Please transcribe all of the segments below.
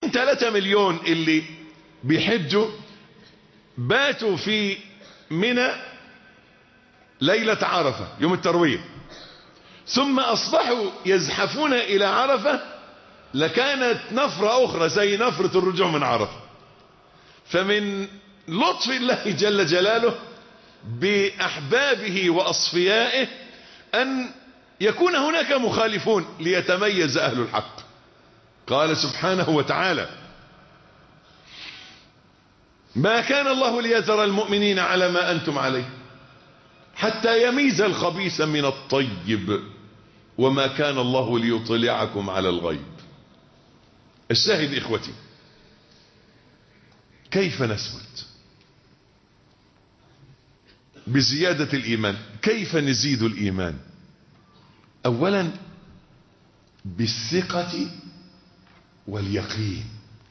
3 مليون اللي بيحجوا باتوا في منى ليلة عرفة يوم التروية ثم أصبحوا يزحفون إلى عرفة لكانت نفرة أخرى زي نفرة الرجوع من عرفة فمن لطف الله جل جلاله بأحبابه وأصفيائه أن يكون هناك مخالفون ليتميز أهل الحق قال سبحانه وتعالى ما كان الله ليذر المؤمنين على ما أنتم عليه حتى يميز الخبيث من الطيب وما كان الله ليطلعكم على الغيب الشاهد إخوتي كيف نثبت بزيادة الإيمان كيف نزيد الإيمان أولا بالثقة واليقين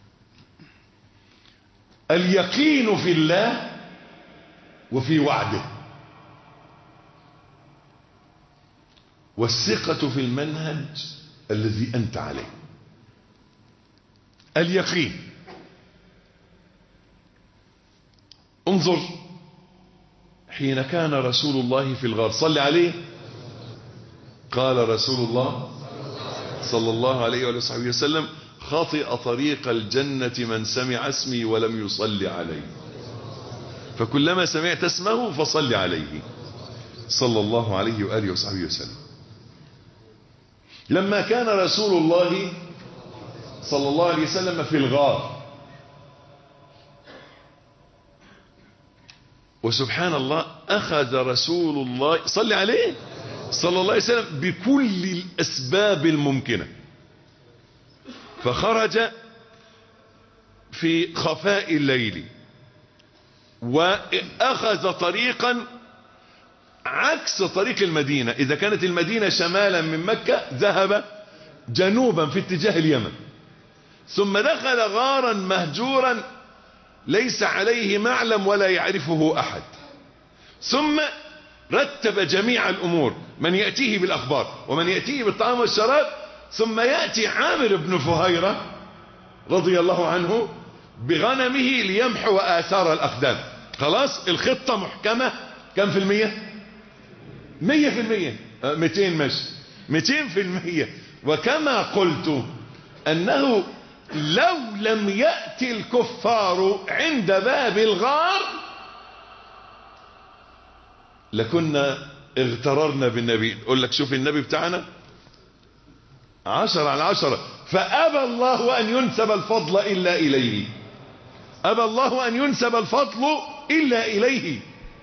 اليقين في الله وفي وعده والثقة في المنهج الذي أنت عليه اليقين انظر حين كان رسول الله في الغار صل عليه قال رسول الله صلى الله عليه وصحبه وسلم خطئ طريق الجنة من سمع اسمي ولم يصلي عليه فكلما سمعت اسمه فصل عليه صلى الله عليه وآله وصحبه وسلم لما كان رسول الله صلى الله عليه وسلم في الغار وسبحان الله أخذ رسول الله صلى عليه صلى الله عليه وسلم بكل الأسباب الممكنة فخرج في خفاء الليل وأخذ طريقا عكس طريق المدينة إذا كانت المدينة شمالا من مكة ذهب جنوبا في اتجاه اليمن ثم دخل غارا مهجورا ليس عليه معلم ولا يعرفه أحد ثم رتب جميع الأمور من يأتيه بالأخبار ومن يأتيه بالطعام والشراب ثم يأتي عامر بن فهيرة رضي الله عنه بغنمه ليمحو آثار الأقدام خلاص الخطة محكمة كم في المية مية في المية ميتين مش ميتين في المية وكما قلت أنه لو لم يأتي الكفار عند باب الغار لكنا اغتررنا بالنبي اقول لك شوف النبي بتاعنا عشر على عشرة فأبى الله أن ينسب الفضل إلا إليه أبى الله أن ينسب الفضل إلا إليه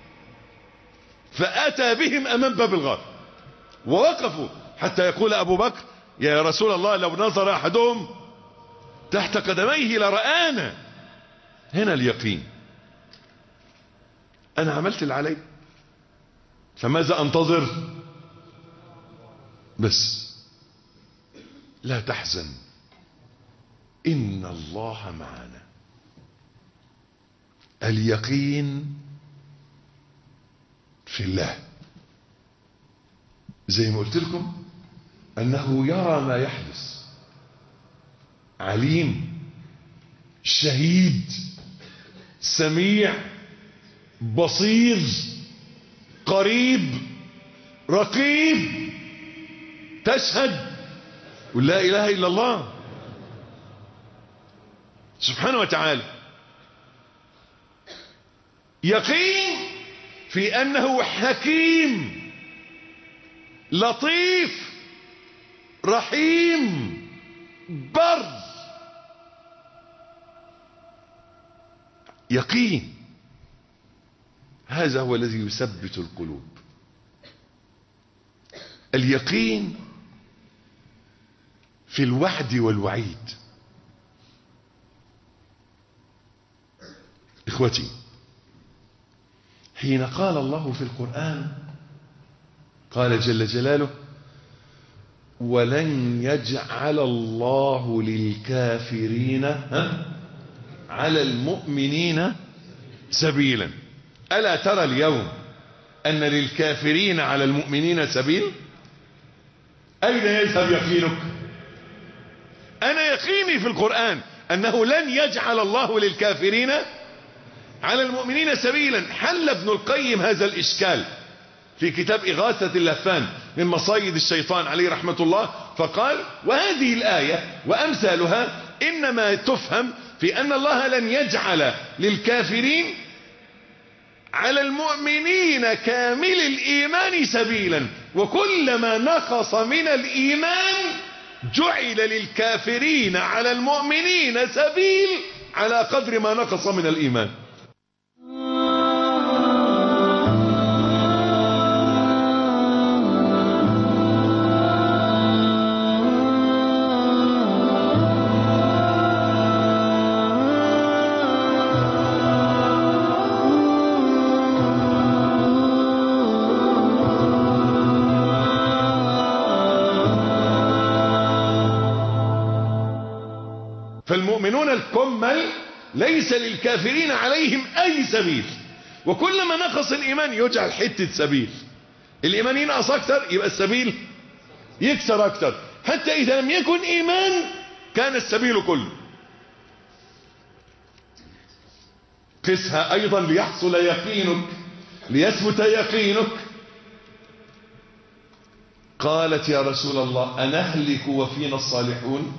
فأتى بهم أمام باب الغار ووقفوا حتى يقول أبو بكر يا رسول الله لو نظر أحدهم تحت قدميه لرآنا هنا اليقين أنا عملت اللي علي فماذا أنتظر بس لا تحزن إن الله معنا اليقين في الله زي ما قلت لكم أنه يرى ما يحدث عليم شهيد سميع بصير قريب رقيب تشهد ولا إله إلا الله سبحانه وتعالى يقين في أنه حكيم لطيف رحيم بر يقين هذا هو الذي يثبت القلوب اليقين في الوعد والوعيد اخوتي حين قال الله في القرآن قال جل جلاله ولن يجعل الله للكافرين ها على المؤمنين سبيلا ألا ترى اليوم أن للكافرين على المؤمنين سبيل أين يذهب يقينك أنا يقيني في القرآن أنه لن يجعل الله للكافرين على المؤمنين سبيلا حل ابن القيم هذا الإشكال في كتاب إغاثة اللفان من مصايد الشيطان عليه رحمة الله فقال وهذه الآية وأمثالها إنما تفهم في أن الله لن يجعل للكافرين على المؤمنين كامل الإيمان سبيلا وكلما نقص من الإيمان جعل للكافرين على المؤمنين سبيل على قدر ما نقص من الإيمان فالمؤمنون الكمل ليس للكافرين عليهم أي سبيل وكلما نقص الإيمان يجعل حتة سبيل الإيمان ينقص أكثر يبقى السبيل يكسر أكثر حتى إذا لم يكن إيمان كان السبيل كله قسها أيضا ليحصل يقينك ليثبت يقينك قالت يا رسول الله أنهلك وفينا الصالحون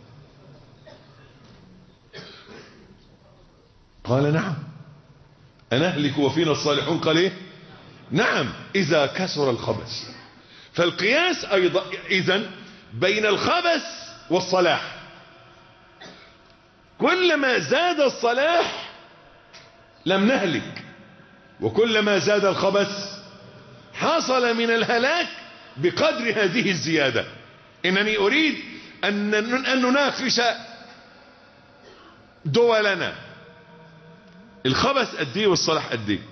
قال نعم أنهلك وفينا الصالحون قال إيه نعم إذا كسر الخبث فالقياس أيضا إذن بين الخبث والصلاح كلما زاد الصلاح لم نهلك وكلما زاد الخبث حصل من الهلاك بقدر هذه الزيادة إنني أريد أن أن نناقش دولنا الخبث قد ايه والصلاح قد ايه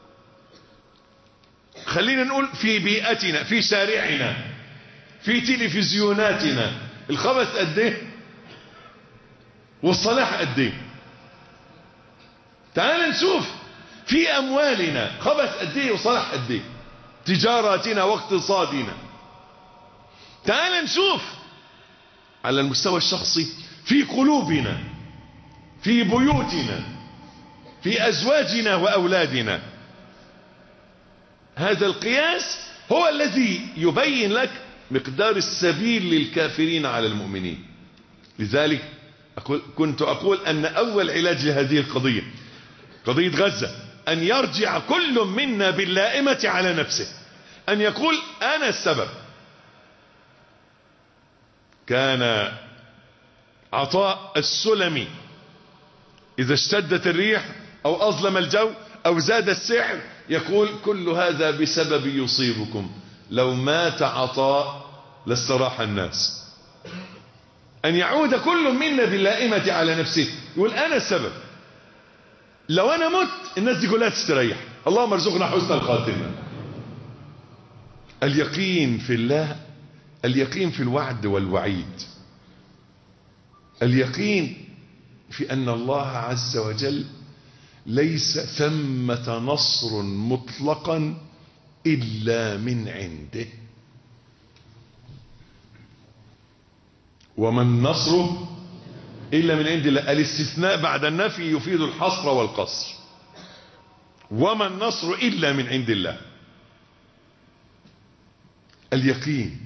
خلينا نقول في بيئتنا في شارعنا في تلفزيوناتنا الخبث قد ايه والصلاح قد ايه تعال نشوف في اموالنا خبث قد ايه وصلاح قد ايه تجاراتنا واقتصادنا تعال نشوف على المستوى الشخصي في قلوبنا في بيوتنا في أزواجنا وأولادنا هذا القياس هو الذي يبين لك مقدار السبيل للكافرين على المؤمنين لذلك أقول كنت أقول أن أول علاج لهذه القضية قضية غزة أن يرجع كل منا باللائمة على نفسه أن يقول أنا السبب كان عطاء السلمي إذا اشتدت الريح أو أظلم الجو أو زاد السعر يقول كل هذا بسبب يصيبكم لو مات عطاء لاستراح الناس أن يعود كل منا باللائمة على نفسه يقول أنا السبب لو أنا مت الناس دي كلها تستريح اللهم ارزقنا حسن الخاتمة اليقين في الله اليقين في الوعد والوعيد اليقين في أن الله عز وجل ليس ثمة نصر مطلقا إلا من عنده وما النصر إلا من عند الله الاستثناء بعد النفي يفيد الحصر والقصر وما النصر إلا من عند الله اليقين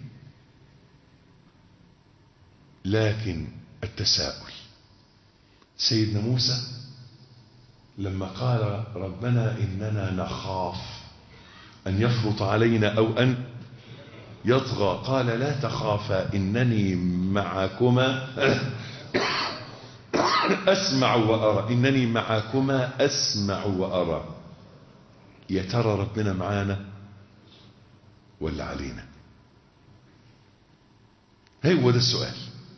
لكن التساؤل سيدنا موسى لما قال ربنا إننا نخاف أن يفرط علينا أو أن يطغى قال لا تخافا إنني معكما أسمع وأرى إنني معكما أسمع وأرى يا ترى ربنا معانا ولا علينا هو ده السؤال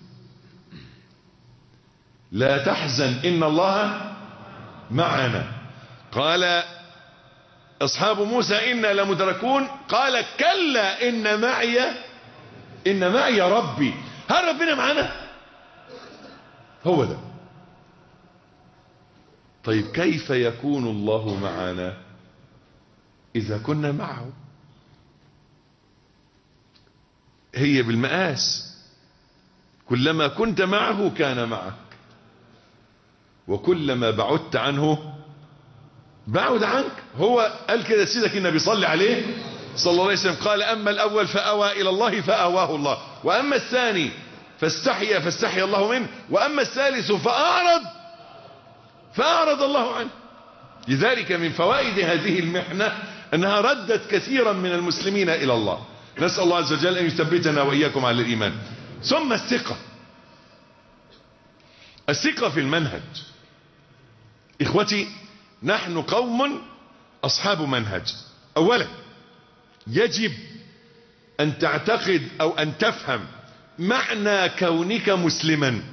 لا تحزن إن الله معنا قال أصحاب موسى إنا لمدركون قال كلا إن معي إن معي ربي هل ربنا معنا هو ده طيب كيف يكون الله معنا إذا كنا معه هي بالمقاس كلما كنت معه كان معك وكلما بعدت عنه بعد عنك هو قال كده سيدك النبي صلى عليه صلى الله عليه وسلم قال أما الأول فأوى إلى الله فأواه الله وأما الثاني فاستحيا فاستحيا الله منه وأما الثالث فأعرض فأعرض الله عنه لذلك من فوائد هذه المحنة أنها ردت كثيرا من المسلمين إلى الله نسأل الله عز وجل أن يثبتنا وإياكم على الإيمان ثم الثقة الثقة في المنهج إخوتي نحن قوم أصحاب منهج أولا يجب أن تعتقد أو أن تفهم معنى كونك مسلما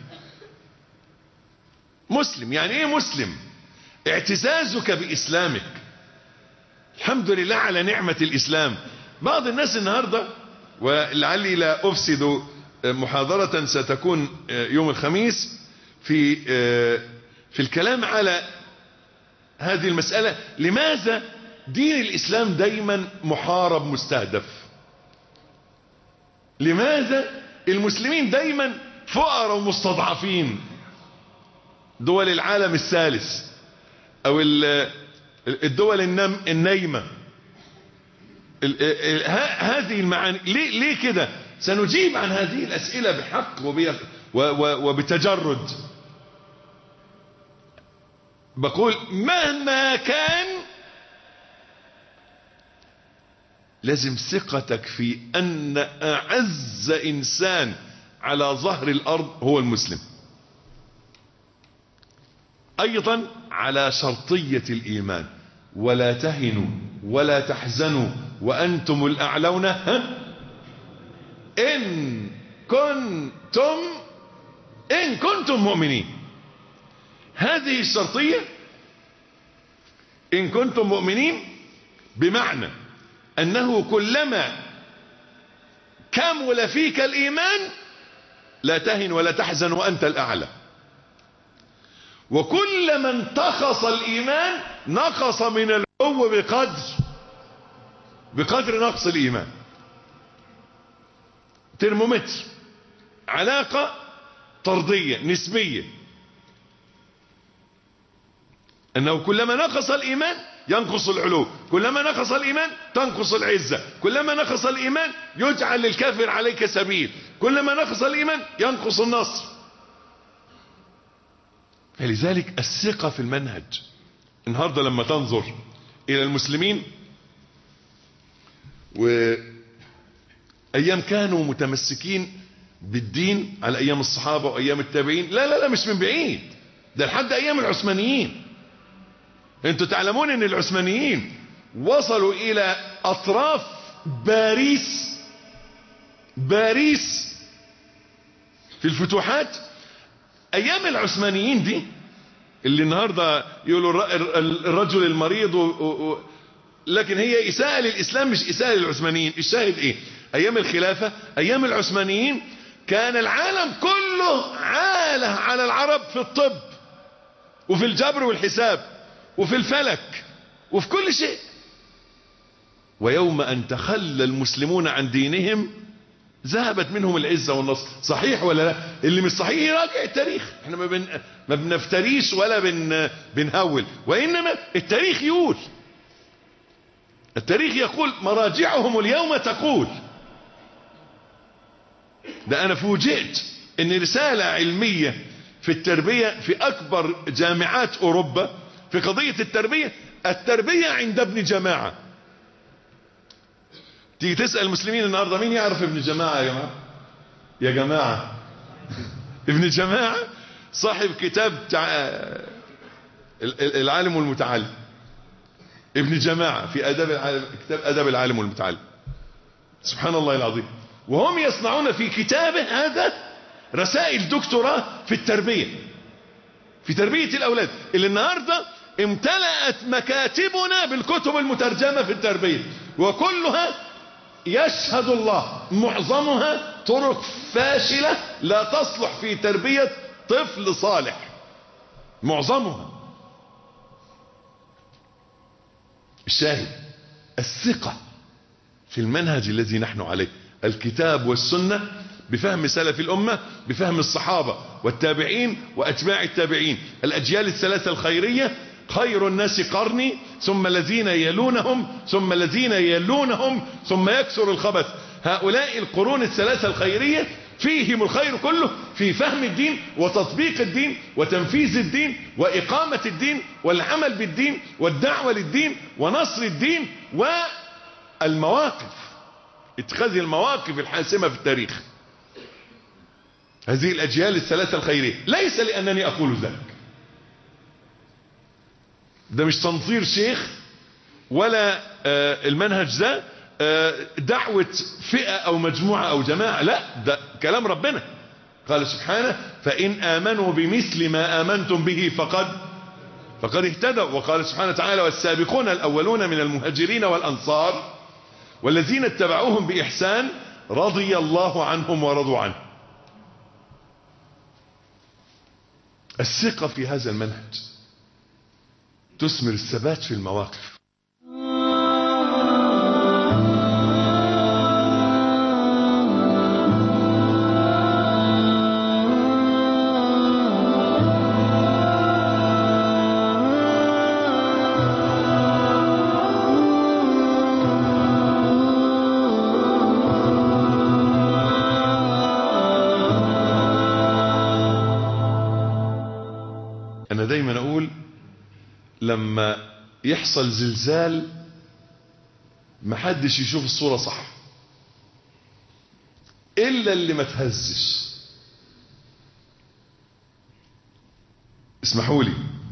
مسلم يعني ايه مسلم اعتزازك بإسلامك الحمد لله على نعمة الإسلام بعض الناس النهاردة ولعلي لا أفسد محاضرة ستكون يوم الخميس في في الكلام على هذه المسألة لماذا دين الإسلام دايما محارب مستهدف لماذا المسلمين دايما فقراء ومستضعفين دول العالم الثالث او الدول النم النايمة هذه المعاني ليه, ليه كده سنجيب عن هذه الأسئلة بحق وبتجرد بقول مهما كان لازم ثقتك في أن أعز إنسان على ظهر الأرض هو المسلم أيضا على شرطية الإيمان ولا تهنوا ولا تحزنوا وأنتم الأعلون ها؟ إن كنتم إن كنتم مؤمنين هذه الشرطية إن كنتم مؤمنين بمعنى أنه كلما كمل فيك الإيمان لا تهن ولا تحزن وأنت الأعلى وكلما انتقص الإيمان نقص من العلو بقدر بقدر نقص الإيمان ترمومتر علاقة طردية نسبية أنه كلما نقص الإيمان ينقص العلو كلما نقص الإيمان تنقص العزة كلما نقص الإيمان يجعل للكافر عليك سبيل كلما نقص الإيمان ينقص النصر فلذلك الثقة في المنهج النهاردة لما تنظر إلى المسلمين وأيام كانوا متمسكين بالدين على أيام الصحابة وأيام التابعين لا لا لا مش من بعيد ده لحد أيام العثمانيين انتوا تعلمون ان العثمانيين وصلوا الى اطراف باريس باريس في الفتوحات ايام العثمانيين دي اللي النهاردة يقولوا الرجل المريض و... و... لكن هي اساءة للاسلام مش اساءة للعثمانيين الشاهد ايه ايام الخلافة ايام العثمانيين كان العالم كله عاله على العرب في الطب وفي الجبر والحساب وفي الفلك وفي كل شيء ويوم أن تخلى المسلمون عن دينهم ذهبت منهم العزة والنصر صحيح ولا لا اللي مش صحيح يراجع التاريخ احنا ما, بن... ما بنفتريش ولا بن... بنهول وإنما التاريخ يقول التاريخ يقول مراجعهم اليوم تقول ده أنا فوجئت ان رسالة علمية في التربية في أكبر جامعات أوروبا في قضية التربية التربية عند ابن جماعة تيجي تسأل المسلمين النهاردة مين يعرف ابن جماعة يا جماعة يا جماعة ابن جماعة صاحب كتاب العالم والمتعلم ابن جماعة في أداب العالم كتاب أداب العالم والمتعلم سبحان الله العظيم وهم يصنعون في كتابه هذا رسائل دكتوراه في التربية في تربية الأولاد اللي النهاردة امتلأت مكاتبنا بالكتب المترجمة في التربية وكلها يشهد الله معظمها طرق فاشلة لا تصلح في تربية طفل صالح معظمها الشاهد الثقة في المنهج الذي نحن عليه الكتاب والسنة بفهم سلف الأمة بفهم الصحابة والتابعين وأتباع التابعين الأجيال الثلاثة الخيرية خير الناس قرني ثم الذين يلونهم ثم الذين يلونهم ثم يكثر الخبث هؤلاء القرون الثلاثة الخيرية فيهم الخير كله في فهم الدين وتطبيق الدين وتنفيذ الدين وإقامة الدين والعمل بالدين والدعوة للدين ونصر الدين والمواقف اتخاذ المواقف الحاسمة في التاريخ هذه الأجيال الثلاثة الخيرية ليس لأنني أقول ذلك ده مش تنظير شيخ ولا آه المنهج ده آه دعوة فئة أو مجموعة أو جماعة لا ده كلام ربنا قال سبحانه فإن آمنوا بمثل ما آمنتم به فقد فقد اهتدوا وقال سبحانه وتعالى والسابقون الأولون من المهاجرين والأنصار والذين اتبعوهم بإحسان رضي الله عنهم ورضوا عنه الثقة في هذا المنهج تثمر الثبات في المواقف أنا دايما أقول لما يحصل زلزال محدش يشوف الصورة صح إلا اللي ما تهزش اسمحوا لي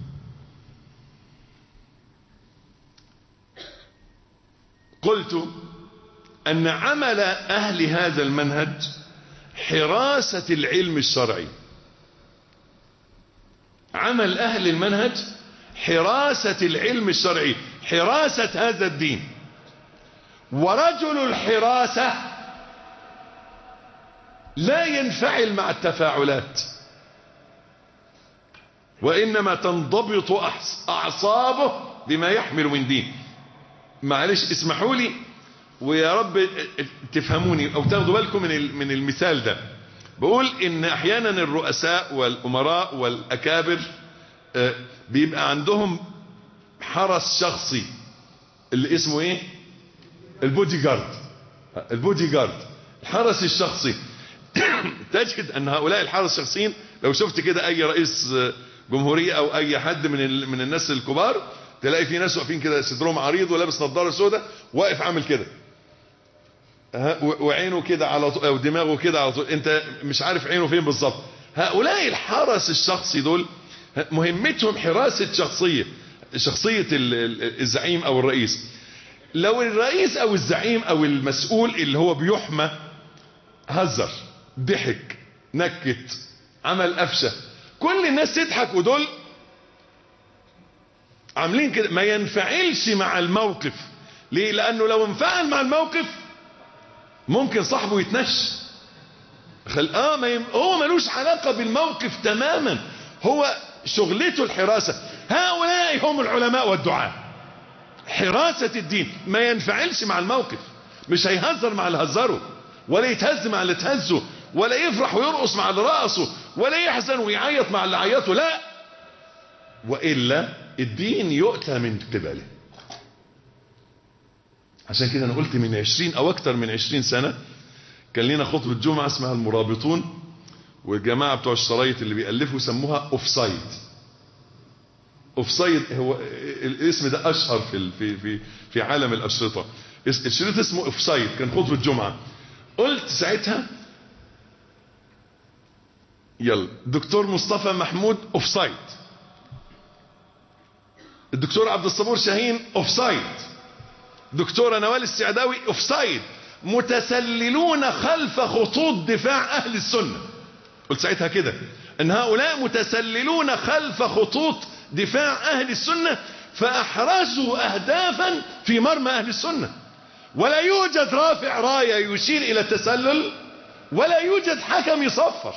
قلت أن عمل أهل هذا المنهج حراسة العلم الشرعي عمل أهل المنهج حراسة العلم الشرعي حراسة هذا الدين ورجل الحراسة لا ينفعل مع التفاعلات وإنما تنضبط أعصابه بما يحمل من دين معلش اسمحوا لي ويا رب تفهموني أو تاخدوا بالكم من من المثال ده بقول إن أحيانا الرؤساء والأمراء والأكابر بيبقى عندهم حرس شخصي اللي اسمه ايه البودي جارد البودي جارد الحرس الشخصي تجد ان هؤلاء الحرس الشخصيين لو شفت كده اي رئيس جمهورية او اي حد من من الناس الكبار تلاقي في ناس واقفين كده صدرهم عريض ولابس نظاره سوداء واقف عامل كده وعينه كده على طول او دماغه كده على طول انت مش عارف عينه فين بالظبط هؤلاء الحرس الشخصي دول مهمتهم حراسة شخصية شخصية الزعيم او الرئيس لو الرئيس او الزعيم او المسؤول اللي هو بيحمى هزر ضحك نكت عمل قفشة كل الناس تضحك ودول عاملين كده ما ينفعلش مع الموقف ليه لانه لو انفعل مع الموقف ممكن صاحبه يتنش خل... اه ما يم... هو ملوش علاقة بالموقف تماما هو شغلته الحراسة هؤلاء هم العلماء والدعاء حراسة الدين ما ينفعلش مع الموقف مش هيهزر مع اللي هزره ولا يتهز مع اللي تهزه ولا يفرح ويرقص مع اللي رقصه ولا يحزن ويعيط مع اللي عيطه لا وإلا الدين يؤتى من قبله عشان كده انا قلت من عشرين او اكتر من عشرين سنة كان لنا خطبة جمعة اسمها المرابطون والجماعة بتوع الشرايط اللي بيألفوا سموها اوفسايد اوفسايد هو الاسم ده اشهر في في في في عالم الاشرطة الشريط اسمه اوفسايد كان خطبة جمعة قلت ساعتها يلا دكتور مصطفى محمود اوفسايد الدكتور عبد الصبور شاهين اوفسايد دكتورة نوال السعداوي اوفسايد متسللون خلف خطوط دفاع اهل السنة قلت ساعتها كده ان هؤلاء متسللون خلف خطوط دفاع اهل السنة فاحرزوا اهدافا في مرمى اهل السنة ولا يوجد رافع راية يشير الى التسلل ولا يوجد حكم يصفر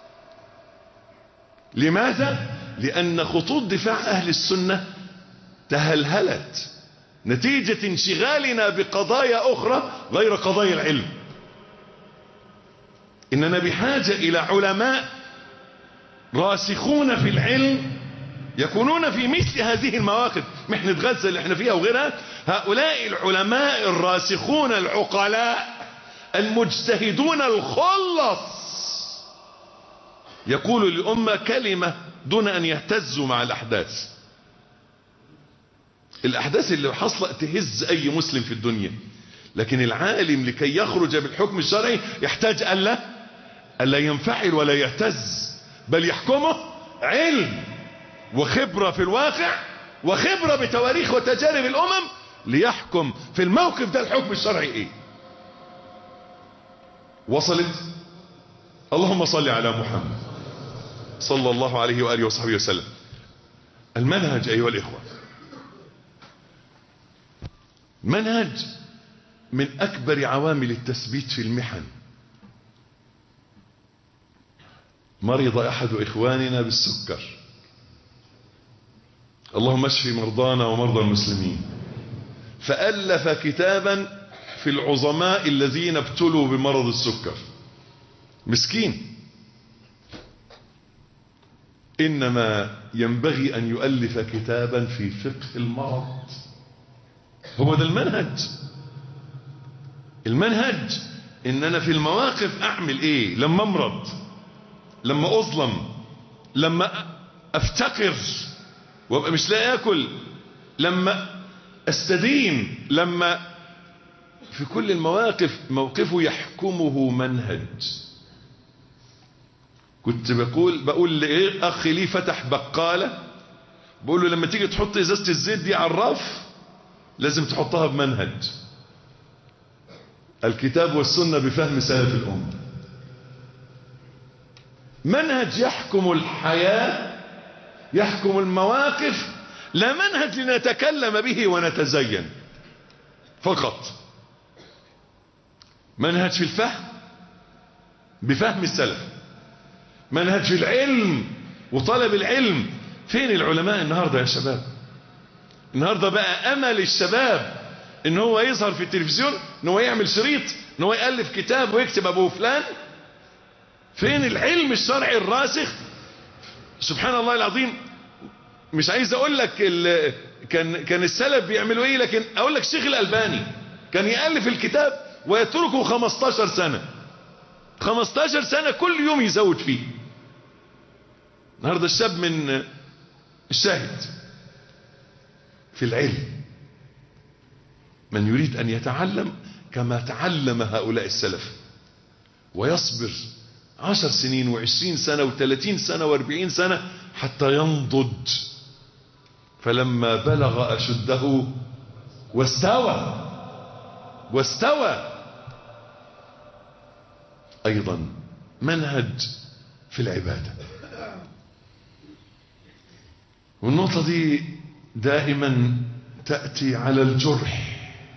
لماذا لان خطوط دفاع اهل السنة تهلهلت نتيجة انشغالنا بقضايا اخرى غير قضايا العلم اننا بحاجة الى علماء راسخون في العلم يكونون في مثل هذه المواقف محنة غزة اللي احنا فيها وغيرها هؤلاء العلماء الراسخون العقلاء المجتهدون الخلص يقول للأمة كلمة دون أن يهتزوا مع الأحداث الأحداث اللي حصلت تهز أي مسلم في الدنيا لكن العالم لكي يخرج بالحكم الشرعي يحتاج ألا ألا ينفعل ولا يهتز بل يحكمه علم وخبرة في الواقع وخبرة بتواريخ وتجارب الأمم ليحكم في الموقف ده الحكم الشرعي ايه وصلت اللهم صل على محمد صلى الله عليه وآله وصحبه وسلم المنهج أيها الإخوة منهج من أكبر عوامل التثبيت في المحن مرض أحد إخواننا بالسكر اللهم اشف مرضانا ومرضى المسلمين فألف كتابا في العظماء الذين ابتلوا بمرض السكر مسكين إنما ينبغي أن يؤلف كتابا في فقه المرض هو ده المنهج المنهج ان انا في المواقف اعمل ايه لما امرض لما اظلم لما افتقر وابقى مش لاقي اكل لما استدين لما في كل المواقف موقفه يحكمه منهج كنت بقول بقول لايه اخي لي فتح بقاله بقول له لما تيجي تحط ازازه الزيت دي على الرف لازم تحطها بمنهج الكتاب والسنة بفهم سلف الأمة منهج يحكم الحياة يحكم المواقف لا منهج لنتكلم به ونتزين فقط منهج في الفهم بفهم السلف منهج في العلم وطلب العلم فين العلماء النهاردة يا شباب النهاردة بقى أمل الشباب ان هو يظهر في التلفزيون ان هو يعمل شريط ان هو يألف كتاب ويكتب ابو فلان فين العلم الشرعي الراسخ سبحان الله العظيم مش عايز اقول لك كان كان السلف بيعملوا ايه لكن اقول لك الشيخ الالباني كان يألف الكتاب ويتركه 15 سنة 15 سنة كل يوم يزود فيه النهارده الشاب من الشاهد في العلم من يريد أن يتعلم كما تعلم هؤلاء السلف ويصبر عشر سنين وعشرين سنة وثلاثين سنة واربعين سنة حتى ينضج فلما بلغ أشده واستوى واستوى أيضا منهج في العبادة والنقطة دي دائما تأتي على الجرح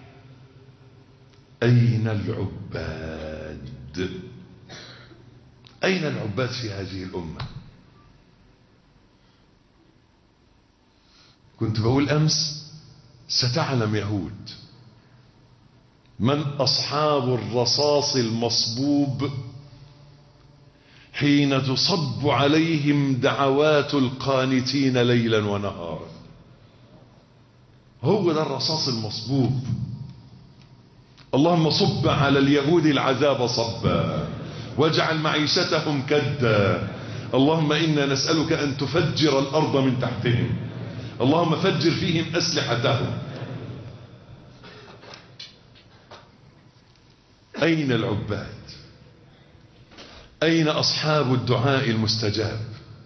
أين العباد أين العباد في هذه الأمة كنت بقول أمس ستعلم يهود من أصحاب الرصاص المصبوب حين تصب عليهم دعوات القانتين ليلا ونهارا هو ده الرصاص المصبوب اللهم صب على اليهود العذاب صبا واجعل معيشتهم كدا اللهم إنا نسألك أن تفجر الأرض من تحتهم اللهم فجر فيهم أسلحتهم أين العباد أين أصحاب الدعاء المستجاب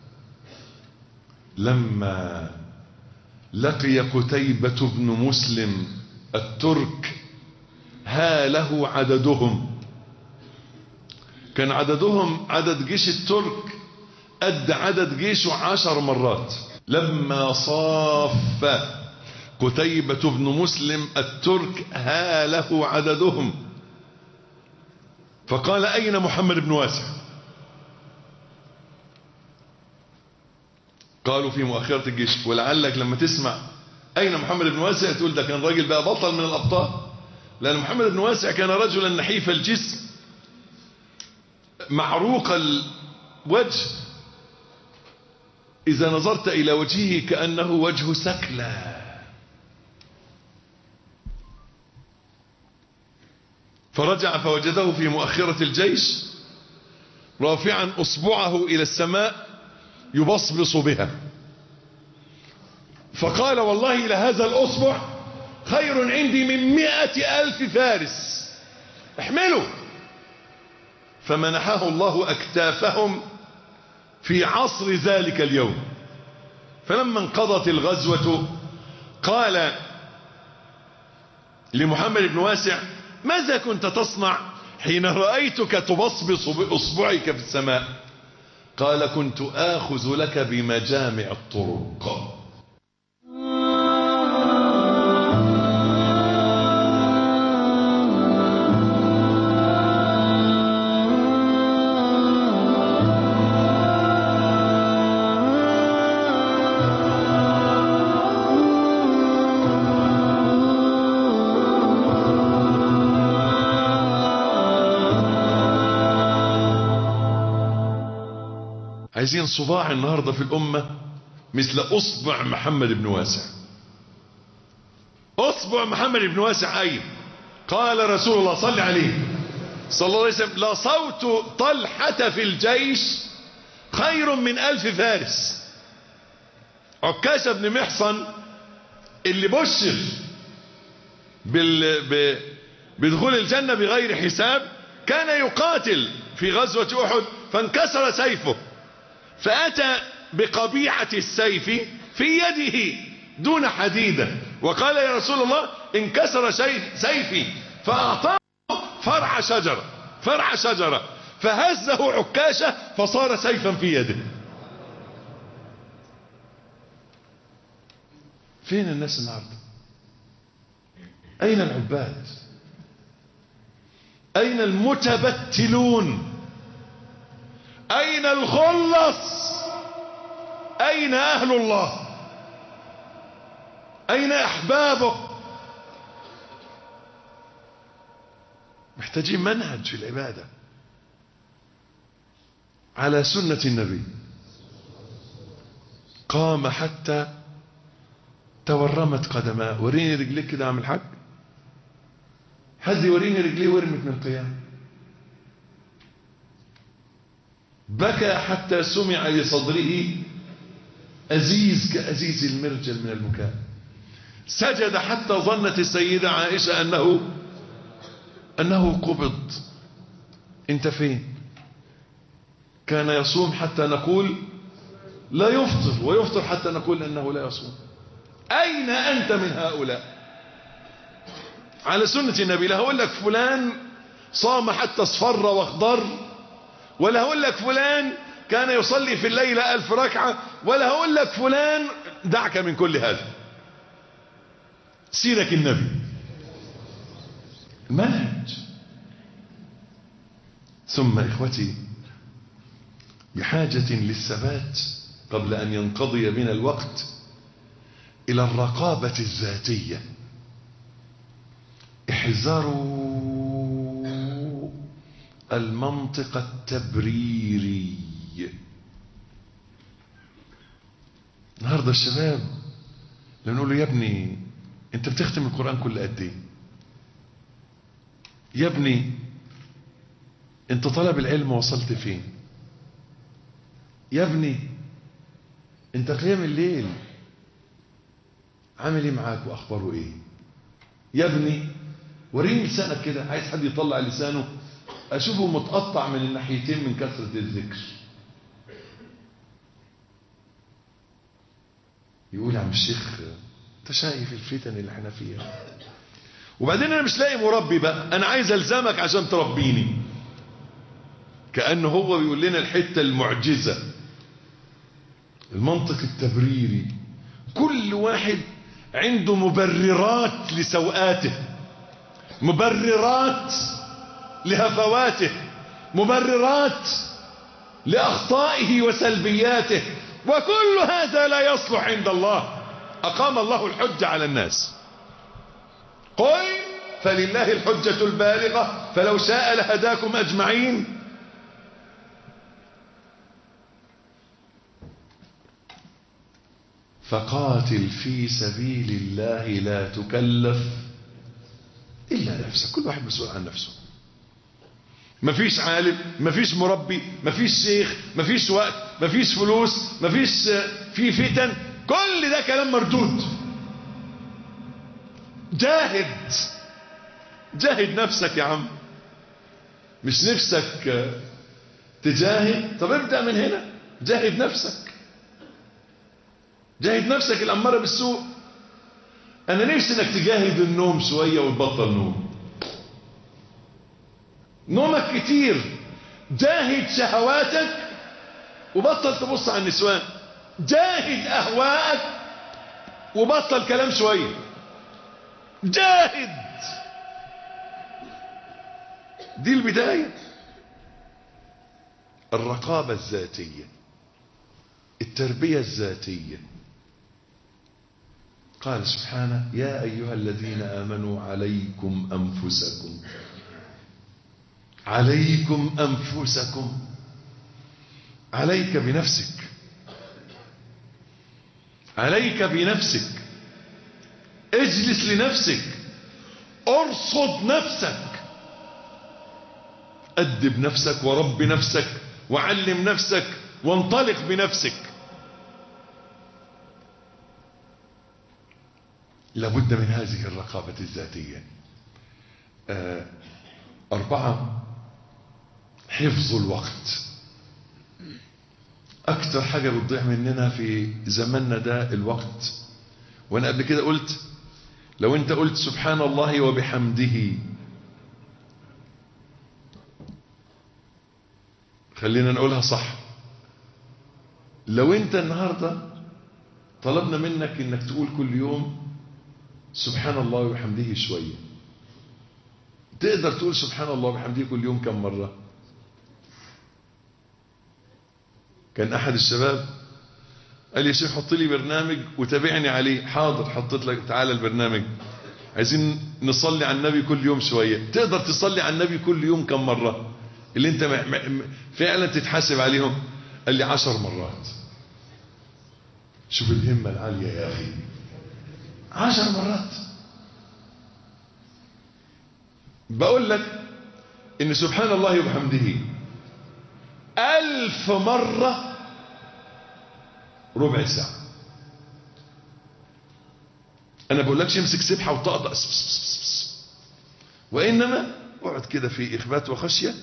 لما لقي قتيبة بن مسلم الترك هاله عددهم كان عددهم عدد جيش الترك قد عدد جيشه عشر مرات لما صاف قتيبة بن مسلم الترك هاله عددهم فقال أين محمد بن واسع قالوا في مؤخرة الجيش ولعلك لما تسمع أين محمد بن واسع تقول ده كان راجل بقى بطل من الأبطال لأن محمد بن واسع كان رجلا نحيف الجسم معروق الوجه إذا نظرت إلى وجهه كأنه وجه سكلى فرجع فوجده في مؤخرة الجيش رافعا أصبعه إلى السماء يبصبص بها فقال والله لهذا الأصبع خير عندي من مئة ألف فارس احملوا فمنحه الله أكتافهم في عصر ذلك اليوم فلما انقضت الغزوة قال لمحمد بن واسع ماذا كنت تصنع حين رأيتك تبصبص بأصبعك في السماء قال كنت آخذ لك بمجامع الطرق عايزين صباع النهاردة في الأمة مثل أصبع محمد بن واسع أصبع محمد بن واسع أين قال رسول الله صلى عليه صلى الله عليه وسلم لصوت طلحة في الجيش خير من ألف فارس عكاشة بن محصن اللي بشر بال... ب... بدخول الجنة بغير حساب كان يقاتل في غزوة أحد فانكسر سيفه فأتى بقبيعة السيف في يده دون حديدة وقال يا رسول الله انكسر سيفي فأعطاه فرع شجرة فرع شجرة فهزه عكاشة فصار سيفا في يده فين الناس النهارده أين العباد أين المتبتلون أين الخلص أين أهل الله أين أحبابه محتاجين منهج في العبادة على سنة النبي قام حتى تورمت قدماه وريني رجليك كده عم الحاج حد يوريني رجليه ورمت من القيام بكى حتى سمع لصدره أزيز كأزيز المرجل من البكاء سجد حتى ظنت السيدة عائشة أنه أنه قبض انت فين كان يصوم حتى نقول لا يفطر ويفطر حتى نقول أنه لا يصوم أين أنت من هؤلاء على سنة النبي لا هقول لك فلان صام حتى اصفر واخضر ولا هقول لك فلان كان يصلي في الليل ألف ركعة ولا هقول لك فلان دعك من كل هذا سيرك النبي المنهج ثم إخوتي بحاجة للثبات قبل أن ينقضي بنا الوقت إلى الرقابة الذاتية احذروا المنطق التبريري النهاردة الشباب لما نقول له يا ابني انت بتختم القرآن كل قد ايه يا ابني انت طلب العلم وصلت فين يا ابني انت قيام الليل عامل ايه معاك واخباره ايه يا ابني وريني لسانك كده عايز حد يطلع لسانه اشوفه متقطع من الناحيتين من كثرة الذكر يقول يا عم الشيخ انت شايف الفتن اللي احنا فيها وبعدين انا مش لاقي مربي بقى انا عايز الزمك عشان تربيني كأنه هو بيقول لنا الحتة المعجزة المنطق التبريري كل واحد عنده مبررات لسوءاته مبررات لهفواته مبررات لأخطائه وسلبياته وكل هذا لا يصلح عند الله أقام الله الحجة على الناس قل فلله الحجة البالغة فلو شاء لهداكم أجمعين فقاتل في سبيل الله لا تكلف إلا نفسك كل واحد مسؤول عن نفسه مفيش عالم مفيش مربي مفيش شيخ مفيش وقت مفيش فلوس مفيش في فتن كل ده كلام مردود جاهد جاهد نفسك يا عم مش نفسك تجاهد طب ابدأ من هنا جاهد نفسك جاهد نفسك الأمارة بالسوء أنا نفسي إنك تجاهد النوم شوية وتبطل نوم نومك كتير جاهد شهواتك وبطل تبص على النسوان جاهد أهواءك وبطل كلام شوية جاهد دي البداية الرقابة الذاتية التربية الذاتية قال سبحانه يا أيها الذين آمنوا عليكم أنفسكم عليكم أنفسكم عليك بنفسك عليك بنفسك اجلس لنفسك ارصد نفسك أدب نفسك ورب نفسك وعلم نفسك وانطلق بنفسك لابد من هذه الرقابة الذاتية آه أربعة حفظ الوقت أكتر حاجة بتضيع مننا في زماننا ده الوقت وأنا قبل كده قلت لو أنت قلت سبحان الله وبحمده خلينا نقولها صح لو أنت النهاردة طلبنا منك أنك تقول كل يوم سبحان الله وبحمده شوية تقدر تقول سبحان الله وبحمده كل يوم كم مرة كان أحد الشباب قال يا شيخ حط لي برنامج وتابعني عليه حاضر حطيت لك تعالى البرنامج عايزين نصلي على النبي كل يوم شوية تقدر تصلي على النبي كل يوم كم مرة اللي انت فعلا تتحاسب عليهم قال لي عشر مرات شوف الهمة العالية يا أخي عشر مرات بقول لك ان سبحان الله وبحمده ألف مرة ربع ساعة أنا بقول لكش امسك سبحة وطقطق وإنما اقعد كده في إخبات وخشية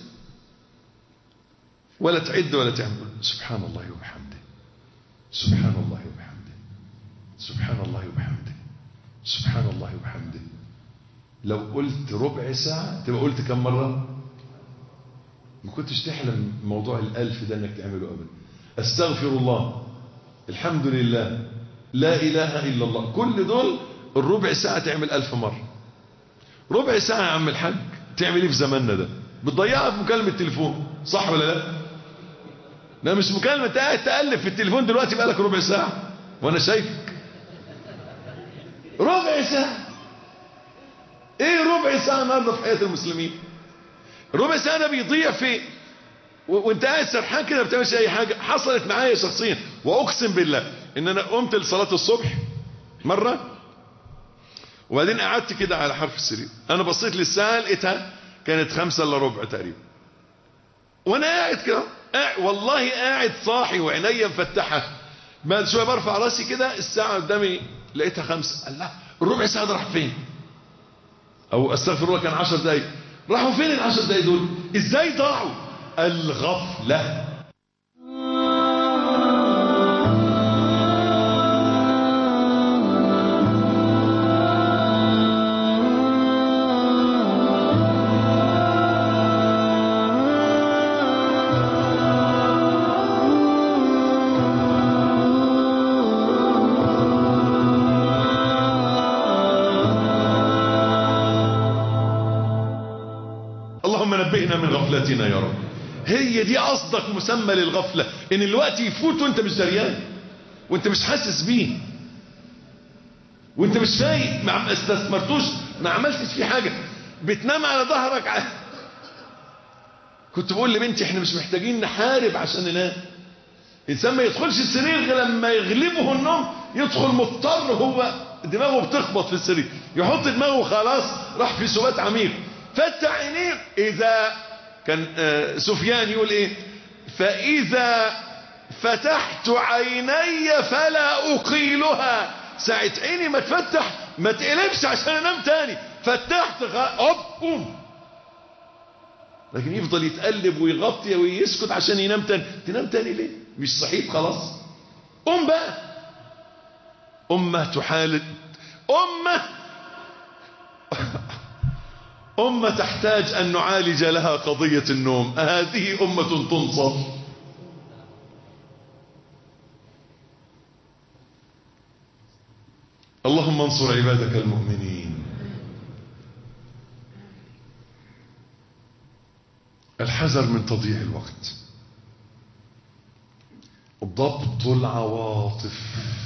ولا تعد ولا تعمل سبحان الله وبحمده سبحان الله وبحمده سبحان الله وبحمده سبحان الله وبحمده لو قلت ربع ساعة تبقى قلت كم مرة ما كنتش تحلم موضوع الألف ده انك تعمله أبدا استغفر الله الحمد لله لا إله إلا الله كل دول الربع ساعة تعمل ألف مرة ربع ساعة يا عم الحاج تعمل ايه في زماننا ده بتضيعها في مكالمة تليفون صح ولا لا لا مش مكالمة قاعد تقلب في التليفون دلوقتي بقالك ربع ساعة وانا شايفك ربع ساعة ايه ربع ساعة النهارده في حياة المسلمين ربع ساعة ده بيضيع في وانت قاعد سرحان كده ما بتعملش اي حاجة حصلت معايا شخصيا واقسم بالله ان انا قمت لصلاة الصبح مرة وبعدين قعدت كده على حرف السرير انا بصيت للساعة لقيتها كانت خمسة الا ربع تقريبا وانا قاعد كده والله قاعد صاحي وعينيا مفتحة بعد شوية برفع راسي كده الساعة قدامي لقيتها خمسة الله الربع ساعة ده راح فين او استغفر الله كان عشر دقايق راحوا فين العشر دقايق دول ازاي ضاعوا الغفلة اللهم نبهنا من غفلتنا يا رب هي دي قصدك مسمى للغفلة ان الوقت يفوت وانت مش دريان وانت مش حاسس بيه وانت مش فايق ما استثمرتوش ما عملتش فيه حاجة بتنام على ظهرك ع... كنت بقول لبنتي احنا مش محتاجين نحارب عشان ننام الإنسان ما يدخلش السرير غير لما يغلبه النوم يدخل مضطر هو دماغه بتخبط في السرير يحط دماغه خلاص راح في سبات عميق فتح عينيه إذا كان سفيان يقول إيه فإذا فتحت عيني فلا أقيلها ساعة عيني ما تفتح ما تقلبش عشان انام تاني فتحت هوب قوم لكن يفضل يتقلب ويغطي ويسكت عشان ينام تاني تنام تاني ليه مش صحيت خلاص قوم بقى أمة تحالد أمة أمة تحتاج أن نعالج لها قضية النوم هذه أمة تنصر اللهم انصر عبادك المؤمنين الحذر من تضييع الوقت ضبط العواطف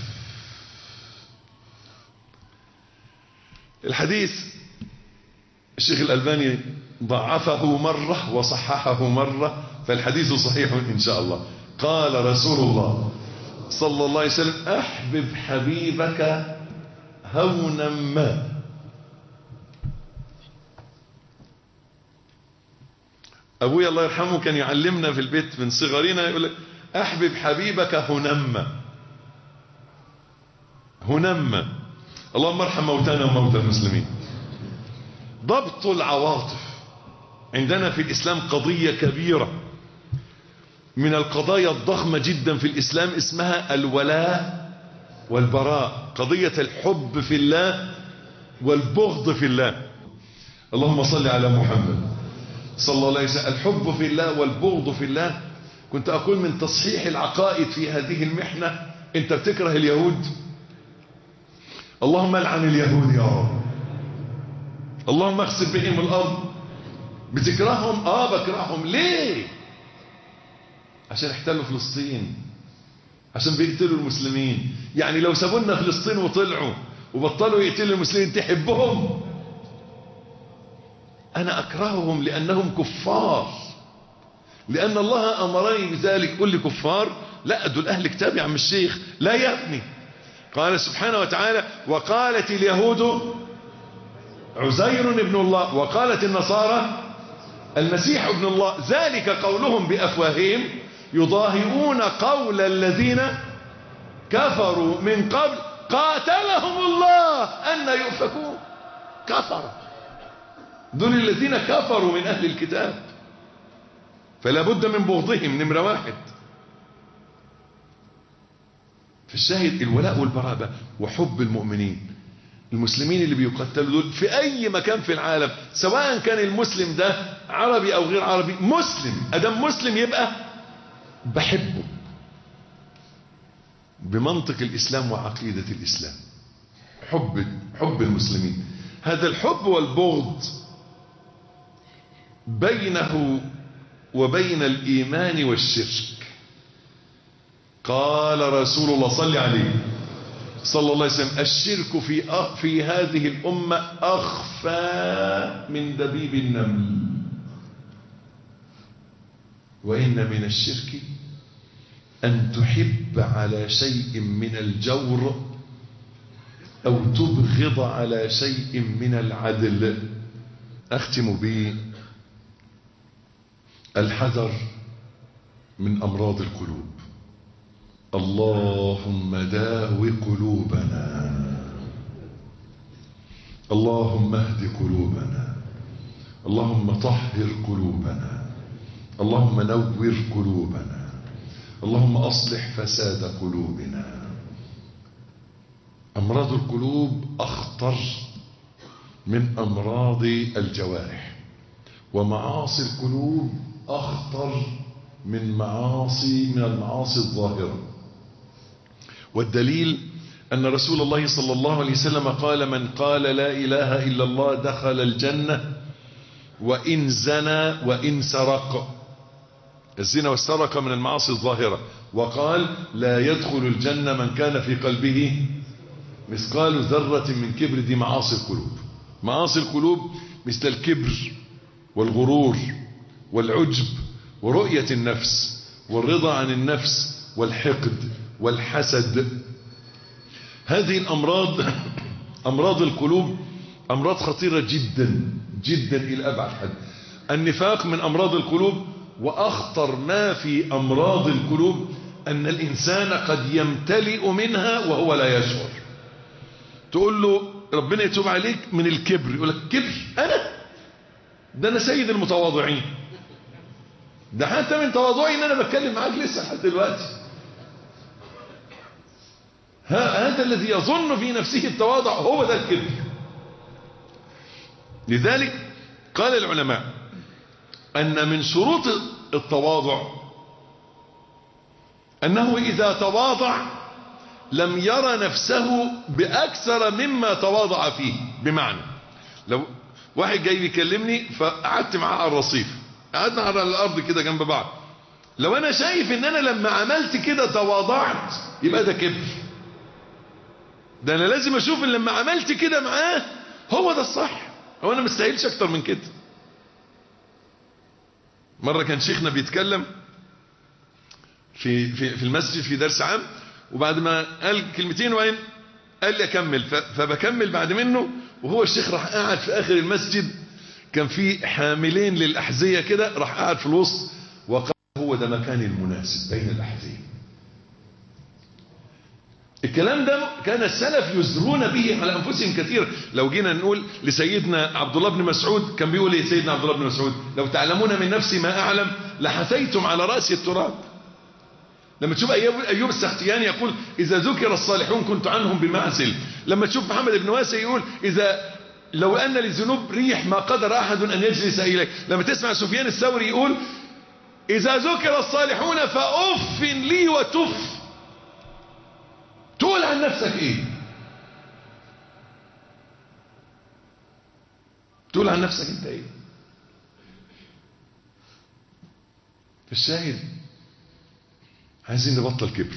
الحديث الشيخ الألباني ضعفه مرة وصححه مرة فالحديث صحيح إن شاء الله قال رسول الله صلى الله عليه وسلم أحبب حبيبك هونا ما أبويا الله يرحمه كان يعلمنا في البيت من صغرنا يقول لك أحبب حبيبك هنما هنما اللهم ارحم موتانا وموتى المسلمين ضبط العواطف عندنا في الإسلام قضية كبيرة من القضايا الضخمة جدا في الإسلام اسمها الولاء والبراء قضية الحب في الله والبغض في الله اللهم صل على محمد صلى الله عليه وسلم الحب في الله والبغض في الله كنت أقول من تصحيح العقائد في هذه المحنة انت بتكره اليهود اللهم العن اليهود يا رب اللهم اغسل بهم الأرض بتكرههم اه بكرههم ليه عشان احتلوا فلسطين عشان بيقتلوا المسلمين يعني لو سابونا فلسطين وطلعوا وبطلوا يقتلوا المسلمين تحبهم انا اكرههم لانهم كفار لان الله امرني بذلك قل لي كفار لا دول اهل كتاب يا عم الشيخ لا يا ابني قال سبحانه وتعالى وقالت اليهود عزير ابن الله وقالت النصارى المسيح ابن الله ذلك قولهم بأفواههم يضاهئون قول الذين كفروا من قبل قاتلهم الله أن يؤفكون كفر دول الذين كفروا من أهل الكتاب فلا بد من بغضهم نمرة واحد في الشاهد الولاء والبراء وحب المؤمنين المسلمين اللي بيقتلوا دول في اي مكان في العالم سواء كان المسلم ده عربي او غير عربي مسلم ادم مسلم يبقى بحبه بمنطق الاسلام وعقيدة الاسلام حب حب المسلمين هذا الحب والبغض بينه وبين الايمان والشرك قال رسول الله صلى عليه صلى الله عليه وسلم الشرك في في هذه الأمة أخفى من دبيب النمل وإن من الشرك أن تحب على شيء من الجور أو تبغض على شيء من العدل أختم به الحذر من أمراض القلوب اللهم داو قلوبنا اللهم اهد قلوبنا اللهم طهر قلوبنا اللهم نور قلوبنا اللهم اصلح فساد قلوبنا امراض القلوب اخطر من امراض الجوارح ومعاصي القلوب اخطر من معاصي من المعاصي الظاهره والدليل أن رسول الله صلى الله عليه وسلم قال من قال لا إله إلا الله دخل الجنة وإن زنى وإن سرق الزنا والسرقة من المعاصي الظاهرة وقال لا يدخل الجنة من كان في قلبه مثقال ذرة من كبر دي معاصي القلوب معاصي القلوب مثل الكبر والغرور والعجب ورؤية النفس والرضا عن النفس والحقد والحسد هذه الأمراض أمراض القلوب أمراض خطيرة جدا جدا إلى أبعد حد النفاق من أمراض القلوب وأخطر ما في أمراض القلوب أن الإنسان قد يمتلئ منها وهو لا يشعر تقول له ربنا يتوب عليك من الكبر يقول لك كبر أنا ده أنا سيد المتواضعين ده حتى من تواضعي ان انا بتكلم معاك لسه لحد دلوقتي هذا الذي يظن في نفسه التواضع هو ده الكبر لذلك قال العلماء ان من شروط التواضع انه اذا تواضع لم يرى نفسه باكثر مما تواضع فيه بمعنى لو واحد جاي بيكلمني فقعدت معاه على الرصيف قعدنا على الارض كده جنب بعض لو انا شايف ان انا لما عملت كده تواضعت يبقى ده كبر ده انا لازم اشوف ان لما عملت كده معاه هو ده الصح هو انا مستاهلش اكتر من كده مرة كان شيخنا بيتكلم في, في, في المسجد في درس عام وبعد ما قال كلمتين وين قال لي اكمل فبكمل بعد منه وهو الشيخ راح قاعد في اخر المسجد كان في حاملين للأحذية كده راح قاعد في الوسط وقال هو ده مكان المناسب بين الأحذية الكلام ده كان السلف يزرون به على أنفسهم كثيرا لو جينا نقول لسيدنا عبد الله بن مسعود كان بيقول ايه سيدنا عبد الله بن مسعود لو تعلمون من نفسي ما أعلم لحثيتم على رأسي التراب لما تشوف أيوب, أيوب السختياني يقول إذا ذكر الصالحون كنت عنهم بمعزل لما تشوف محمد بن واسع يقول إذا لو أن للذنوب ريح ما قدر أحد أن يجلس إليه لما تسمع سفيان الثوري يقول إذا ذكر الصالحون فأف لي وتف تقول عن نفسك إيه تقول عن نفسك أنت إيه فالشاهد عايزين نبطل كبر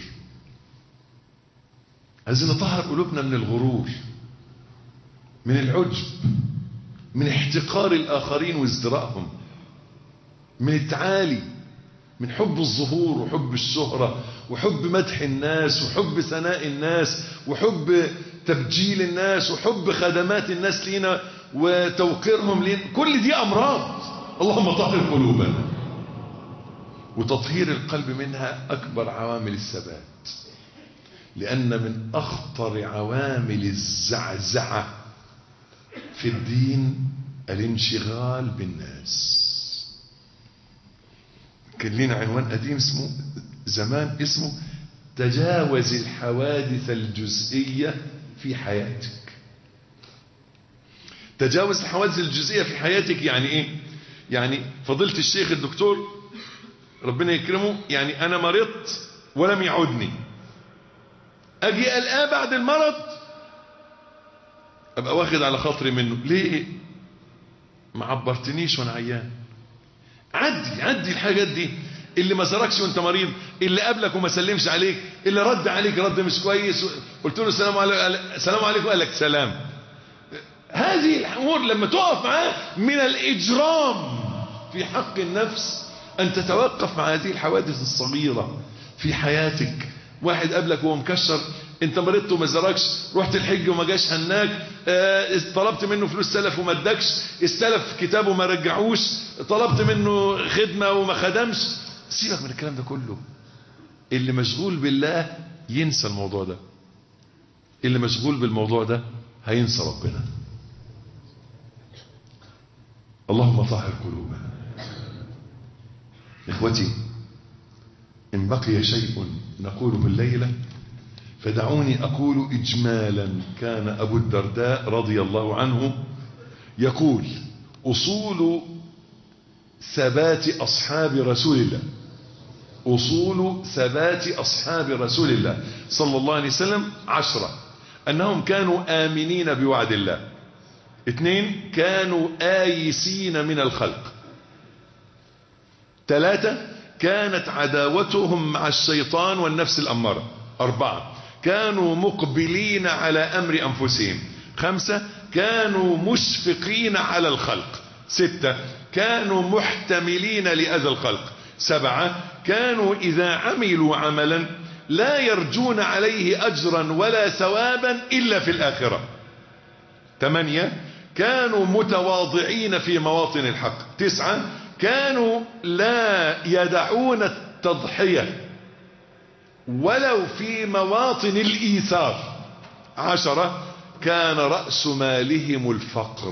عايزين نطهر قلوبنا من الغرور من العجب من احتقار الآخرين وازدراءهم من التعالي من حب الظهور وحب الشهرة وحب مدح الناس وحب ثناء الناس وحب تبجيل الناس وحب خدمات الناس لينا وتوقيرهم لينا كل دي أمراض اللهم طهر قلوبنا وتطهير القلب منها أكبر عوامل الثبات لأن من أخطر عوامل الزعزعة في الدين الانشغال بالناس كان لنا عنوان قديم اسمه زمان اسمه تجاوز الحوادث الجزئية في حياتك تجاوز الحوادث الجزئية في حياتك يعني ايه يعني فضلت الشيخ الدكتور ربنا يكرمه يعني انا مرضت ولم يعودني اجي الآن بعد المرض ابقى واخد على خاطري منه ليه ما عبرتنيش وانا عيان عدي عدي الحاجات دي اللي ما زاركش وانت مريض اللي قابلك وما سلمش عليك اللي رد عليك رد مش كويس قلت له السلام عليكم السلام عليكم قال لك سلام هذه الامور لما تقف معاه من الاجرام في حق النفس ان تتوقف مع هذه الحوادث الصغيره في حياتك واحد قابلك وهو مكشر انت مرضت وما زاركش رحت الحج وما جاش هناك اه طلبت منه فلوس سلف وما ادكش استلف كتابه ما رجعوش طلبت منه خدمة وما خدمش سيبك من الكلام ده كله اللي مشغول بالله ينسى الموضوع ده اللي مشغول بالموضوع ده هينسى ربنا اللهم طهر قلوبنا اخوتي ان بقي شيء نقوله الليله فدعوني أقول إجمالا كان أبو الدرداء رضي الله عنه يقول أصول ثبات أصحاب رسول الله أصول ثبات أصحاب رسول الله صلى الله عليه وسلم عشرة أنهم كانوا آمنين بوعد الله اثنين كانوا آيسين من الخلق ثلاثة كانت عداوتهم مع الشيطان والنفس الأمارة أربعة كانوا مقبلين على أمر أنفسهم خمسة كانوا مشفقين على الخلق ستة كانوا محتملين لأذى الخلق سبعة كانوا إذا عملوا عملا لا يرجون عليه أجرا ولا ثوابا إلا في الآخرة ثمانية كانوا متواضعين في مواطن الحق تسعة كانوا لا يدعون التضحية ولو في مواطن الإيثار عشرة كان رأس مالهم الفقر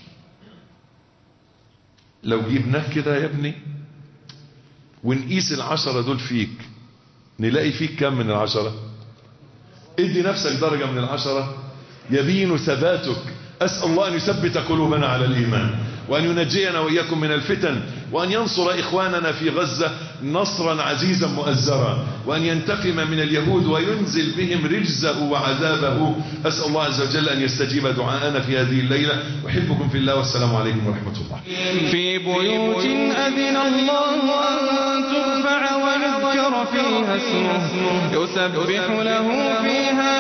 لو جبناه كده يا ابني ونقيس العشرة دول فيك نلاقي فيك كم من العشرة ادي نفسك درجة من العشرة يبين ثباتك أسأل الله أن يثبت قلوبنا على الإيمان وأن ينجينا وإياكم من الفتن وأن ينصر إخواننا في غزة نصرا عزيزا مؤزرا وأن ينتقم من اليهود وينزل بهم رجزه وعذابه أسأل الله عز وجل أن يستجيب دعاءنا في هذه الليلة أحبكم في الله والسلام عليكم ورحمة الله في بيوت أذن الله أن ترفع ويذكر فيها اسمه يسبح له فيها